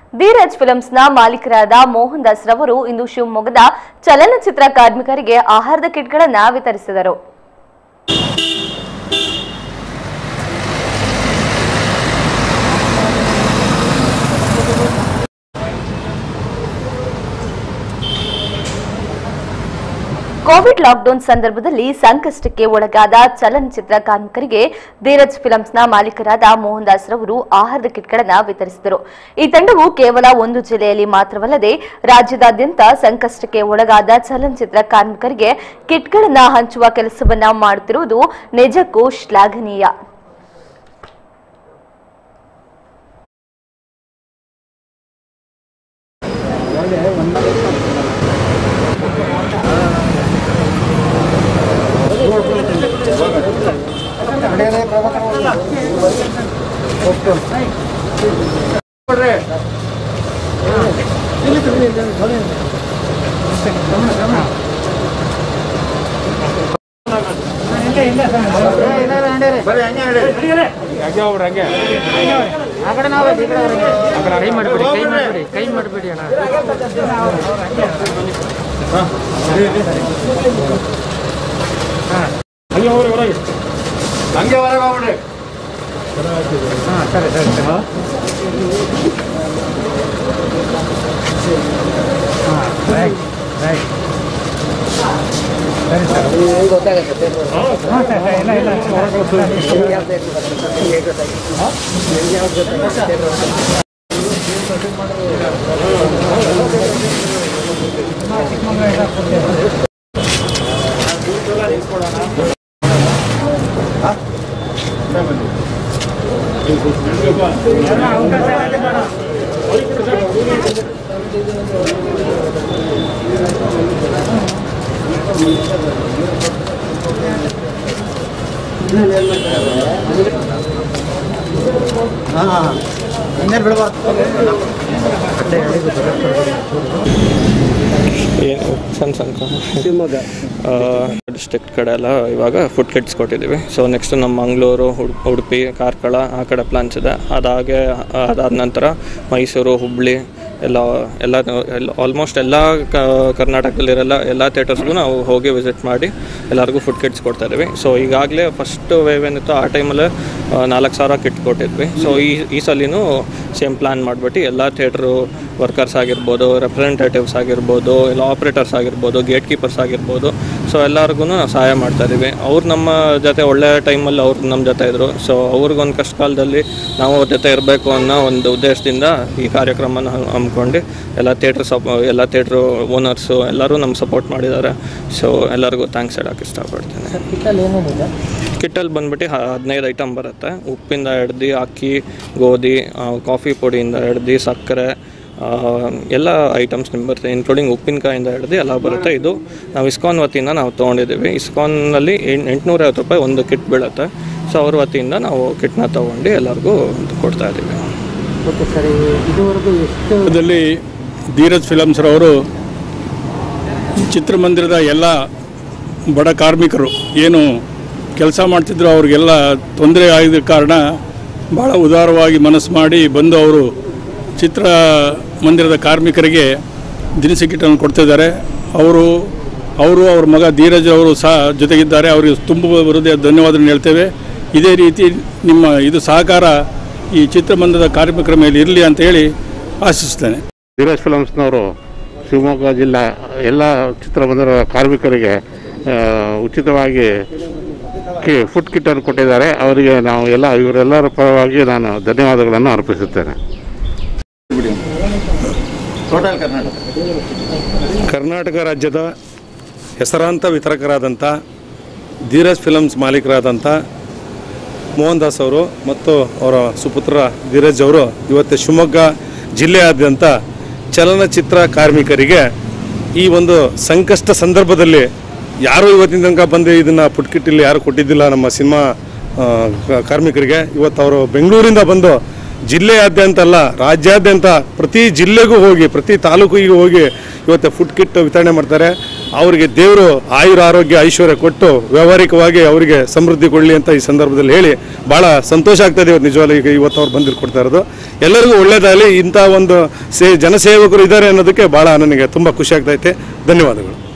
ಧೀರಜ್ ಫಿಲ್ಮ್ಸ್ನ ಮಾಲೀಕರಾದ ಮೋಹನ್ ದಾಸ್ ರವರು ಇಂದು ಶಿವಮೊಗ್ಗದ ಚಲನಚಿತ್ರ ಕಾರ್ಮಿಕರಿಗೆ ಆಹಾರದ ಕಿಟ್ಗಳನ್ನು ವಿತರಿಸಿದರು ಕೋವಿಡ್ ಲಾಕ್ಡೌನ್ ಸಂದರ್ಭದಲ್ಲಿ ಸಂಕಷ್ಟಕ್ಕೆ ಒಳಗಾದ ಚಲನಚಿತ್ರ ಕಾರ್ಮಿಕರಿಗೆ ಧೀರಜ್ ಫಿಲ್ಮ್ಸ್ನ ಮಾಲೀಕರಾದ ಮೋಹನ್ ದಾಸ್ ರವರು ಆಹಾರದ ಕಿಟ್ಗಳನ್ನು ವಿತರಿಸಿದರು ಈ ತಂಡವು ಕೇವಲ ಒಂದು ಜಿಲ್ಲೆಯಲ್ಲಿ ಮಾತ್ರವಲ್ಲದೆ ರಾಜ್ಯದಾದ್ಯಂತ ಸಂಕಷ್ಟಕ್ಕೆ ಒಳಗಾದ ಚಲನಚಿತ್ರ ಕಾರ್ಮಿಕರಿಗೆ ಕಿಟ್ಗಳನ್ನು ಹಂಚುವ ಕೆಲಸವನ್ನ ಮಾಡುತ್ತಿರುವುದು ನಿಜಕ್ಕೂ ಶ್ಲಾಘನೀಯ ಕೈ ಮಾಡಬೇಡಿ ಕೈ ಮಾಡಬೇಡಿ ಕೈ ಮಾಡಬೇಡಿ ಅಣ್ಣ ಹಂಗೆ ಹೊರಗೆ ಹೋಗ್ಬಿಡ್ರಿ ಹಾಂ ಸರಿ ಸರಿ ಸರಿ ಹಾಂ ರೈಟ್ ರೈಟ್ ಸರಿ ಸರ್ ಹಾಂ ಸರ್ ಸರ್ ಇಲ್ಲ ಇಲ್ಲ ಏನು ಸಣ್ಣ ಸಣ್ಣ ಶಿವಮೊಗ್ಗ ಡಿಸ್ಟ್ರಿಕ್ಟ್ ಕಡೆ ಎಲ್ಲ ಇವಾಗ ಫುಡ್ ಕಿಟ್ಸ್ ಕೊಟ್ಟಿದ್ದೀವಿ ಸೊ ನೆಕ್ಸ್ಟ್ ನಮ್ಮ ಮಂಗಳೂರು ಉಡ್- ಉಡುಪಿ ಕಾರ್ಕಳ ಆ ಕಡೆ ಪ್ಲಾನ್ಸ್ ಇದೆ ಅದಾಗೆ ಅದಾದ ನಂತರ ಮೈಸೂರು ಹುಬ್ಬಳ್ಳಿ ಎಲ್ಲ ಎಲ್ಲ ಎಲ್ಲ ಆಲ್ಮೋಸ್ಟ್ ಎಲ್ಲ ಕರ್ನಾಟಕದಲ್ಲಿರಲ್ಲ ಎಲ್ಲ ಥಿಯೇಟರ್ಸ್ಗೂ ನಾವು ಹೋಗಿ ವಿಸಿಟ್ ಮಾಡಿ ಎಲ್ಲರಿಗೂ ಫುಡ್ ಕಿಟ್ಸ್ ಕೊಡ್ತಾ ಇದ್ದೀವಿ ಸೊ ಈಗಾಗಲೇ ಫಸ್ಟ್ ವೇವ್ ಏನಿತ್ತು ಆ ಟೈಮಲ್ಲಿ ನಾಲ್ಕು ಸಾವಿರ ಕಿಟ್ ಕೊಟ್ಟಿದ್ವಿ ಸೊ ಈ ಈ ಸಲಿನೂ ಸೇಮ್ ಪ್ಲ್ಯಾನ್ ಮಾಡಿಬಿಟ್ಟು ಎಲ್ಲ ಥಿಯೇಟ್ರು ವರ್ಕರ್ಸ್ ಆಗಿರ್ಬೋದು ರೆಪ್ರೆಸೆಂಟೇಟಿವ್ಸ್ ಆಗಿರ್ಬೋದು ಇಲ್ಲ ಆಪ್ರೇಟರ್ಸ್ ಆಗಿರ್ಬೋದು ಗೇಟ್ ಕೀಪರ್ಸ್ ಆಗಿರ್ಬೋದು ಸೊ ಎಲ್ಲರಿಗೂ ನಾವು ಸಹಾಯ ಮಾಡ್ತಾ ಇದ್ದೀವಿ ಅವ್ರು ನಮ್ಮ ಜೊತೆ ಒಳ್ಳೆಯ ಟೈಮಲ್ಲಿ ಅವ್ರು ನಮ್ಮ ಜೊತೆ ಇದ್ದರು ಸೊ ಅವ್ರಿಗೊಂದು ಕಷ್ಟ ಕಾಲದಲ್ಲಿ ನಾವು ಅವ್ರ ಜೊತೆ ಇರಬೇಕು ಅನ್ನೋ ಒಂದು ಉದ್ದೇಶದಿಂದ ಈ ಕಾರ್ಯಕ್ರಮನ ಹಮ್ಮಿಕೊಂಡು ಎಲ್ಲ ಥಿಯೇಟ್ರ್ ಸಪ್ ಎಲ್ಲ ಥಿಯೇಟ್ರು ಓನರ್ಸು ಎಲ್ಲರೂ ನಮ್ಗೆ ಸಪೋರ್ಟ್ ಮಾಡಿದ್ದಾರೆ ಸೊ ಎಲ್ಲರಿಗೂ ಥ್ಯಾಂಕ್ಸ್ ಹೇಳೋಕ್ಕೆ ಇಷ್ಟಪಡ್ತೀನಿ ಕಿಟ್ಟಲ್ಲಿ ಏನೇನಿದೆ ಕಿಟ್ಟಲ್ಲಿ ಬಂದ್ಬಿಟ್ಟು ಹ- ಹದಿನೈದು ಐಟಮ್ ಬರುತ್ತೆ ಉಪ್ಪಿಂದ ಹಿಡ್ದು ಅಕ್ಕಿ ಗೋಧಿ ಆ, ಕಾಫಿ ಪುಡಿಯಿಂದ ಹಿಡ್ದು ಸಕ್ಕರೆ ಆ, ಎಲ್ಲ ಐಟಮ್ಸ್ ನಿಮ್ಗೆ ಬರುತ್ತೆ ಇನ್ಕ್ಲೂಡಿಂಗ್ ಉಪ್ಪಿನಕಾಯಿಂದ ಹಿಡ್ದು ಎಲ್ಲ ಬರುತ್ತೆ ಇದು ನಾವು ಇಸ್ಕಾನ್ ವತಿಯಿಂದ ನಾವು ತೊಗೊಂಡಿದ್ದೀವಿ ಇಸ್ಕಾನ್ನಲ್ಲಿ ಎಂಟುನೂರೈವತ್ತು ರೂಪಾಯಿ ಒಂದು ಕಿಟ್ ಬೀಳುತ್ತೆ ಸೊ ಅವ್ರ ವತಿಯಿಂದ ನಾವು ಕಿಟ್ನ ತೊಗೊಂಡು ಎಲ್ಲರಿಗೂ ಕೊಡ್ತಾ ಇದ್ದೀವಿ ಓಕೆ ಸರ್ ಇದುವರೆಗೂ ಎಷ್ಟು ದಲ್ಲಿ ಧೀರಜ್ ಫಿಲಮ್ಸ್ರವರು ಚಿತ್ರಮಂದಿರದ ಎಲ್ಲ ಬಡ ಕಾರ್ಮಿಕರು ಏನು ಕೆಲಸ ಮಾಡ್ತಿದ್ರು ಅವ್ರಿಗೆಲ್ಲ ತೊಂದರೆ ಆಗಿದ ಕಾರಣ ಭಾಳ ಉದಾರವಾಗಿ ಮನಸ್ಸು ಮಾಡಿ ಬಂದು ಅವರು ಚಿತ್ರ ಮಂದಿರದ ಕಾರ್ಮಿಕರಿಗೆ ದಿನಸಿ ಕಿಟ್ಟನ್ನು ಕೊಡ್ತಿದ್ದಾರೆ ಅವರು ಅವರು ಅವ್ರ ಮಗ ಧೀರಜ್ ಅವರು ಸಹ ಜೊತೆಗಿದ್ದಾರೆ ಅವರಿಗೆ ತುಂಬ ಹೃದಯ ಧನ್ಯವಾದ ಹೇಳ್ತೇವೆ ಇದೇ ರೀತಿ ನಿಮ್ಮ ಇದು ಸಹಕಾರ ಈ ಚಿತ್ರಮಂದಿರದ ಕಾರ್ಮಿಕರ ಮೇಲೆ ಇರಲಿ ಅಂತ ಹೇಳಿ ಆಶಿಸ್ತೇನೆ ಧೀರಜ್ ಫಿಲಮ್ಸ್ನವರು ಶಿವಮೊಗ್ಗ ಜಿಲ್ಲಾ ಎಲ್ಲ ಚಿತ್ರಮಂದಿರ ಕಾರ್ಮಿಕರಿಗೆ ಆ, ಉಚಿತವಾಗಿ ಕಿ ಫುಡ್ ಕಿಟ್ಟನ್ನು ಕೊಟ್ಟಿದ್ದಾರೆ ಅವರಿಗೆ ನಾವು ಎಲ್ಲ ಇವರೆಲ್ಲರ ಪರವಾಗಿ ನಾನು ಧನ್ಯವಾದಗಳನ್ನು ಅರ್ಪಿಸುತ್ತೇನೆ ಕರ್ನಾಟಕ ರಾಜ್ಯದ ಹೆಸರಾಂತ ವಿತರಕರಾದಂಥ ಧೀರಜ್ ಫಿಲಮ್ಸ್ ಮಾಲೀಕರಾದಂಥ ಮೋಹನ್ ದಾಸ್ ಅವರು ಮತ್ತು ಅವರ ಸುಪುತ್ರ ಧೀರಜ್ ಅವರು ಇವತ್ತು ಶಿವಮೊಗ್ಗ ಜಿಲ್ಲೆಯಾದ್ಯಂತ ಚಲನಚಿತ್ರ ಕಾರ್ಮಿಕರಿಗೆ ಈ ಒಂದು ಸಂಕಷ್ಟ ಸಂದರ್ಭದಲ್ಲಿ ಯಾರೂ ಇವತ್ತಿನ ತನಕ ಬಂದು ಇದನ್ನು ಪುಟ್ಕಿಟ್ಟಿಲ್ಲಿ ಯಾರು ಕೊಟ್ಟಿದ್ದಿಲ್ಲ ನಮ್ಮ ಸಿನಿಮಾ ಆ, ಕ- ಕಾರ್ಮಿಕರಿಗೆ ಇವತ್ತು ಅವರು ಬೆಂಗಳೂರಿಂದ ಬಂದು ಜಿಲ್ಲೆಯಾದ್ಯಂತ ಅಲ್ಲ ರಾಜ್ಯಾದ್ಯಂತ ಪ್ರತಿ ಜಿಲ್ಲೆಗೂ ಹೋಗಿ ಪ್ರತಿ ತಾಲೂಕಿಗೆ ಹೋಗಿ ಇವತ್ತು ಫುಡ್ ಕಿಟ್ ವಿತರಣೆ ಮಾಡ್ತಾರೆ ಅವರಿಗೆ ದೇವರು ಆಯುರ ಆರೋಗ್ಯ ಐಶ್ವರ್ಯ ಕೊಟ್ಟು ವ್ಯಾವಹಾರಿಕವಾಗಿ ಅವರಿಗೆ ಸಮೃದ್ಧಿ ಕೊಡಲಿ ಅಂತ ಈ ಸಂದರ್ಭದಲ್ಲಿ ಹೇಳಿ ಭಾಳ ಸಂತೋಷ ಆಗ್ತದೆ ಇವತ್ತು ನಿಜವಾಗ್ಲೂ ಈಗ ಇವತ್ತು ಅವ್ರು ಬಂದಿರು ಕೊಡ್ತಾ ಇರೋದು ಎಲ್ಲರಿಗೂ ಒಳ್ಳೆಯದಾಗಲಿ ಇಂಥ ಒಂದು ಸೇ ಜನಸೇವಕರು ಇದ್ದಾರೆ ಅನ್ನೋದಕ್ಕೆ ಭಾಳ ನನಗೆ ತುಂಬ ಖುಷಿ ಆಗ್ತೈತೆ ಧನ್ಯವಾದಗಳು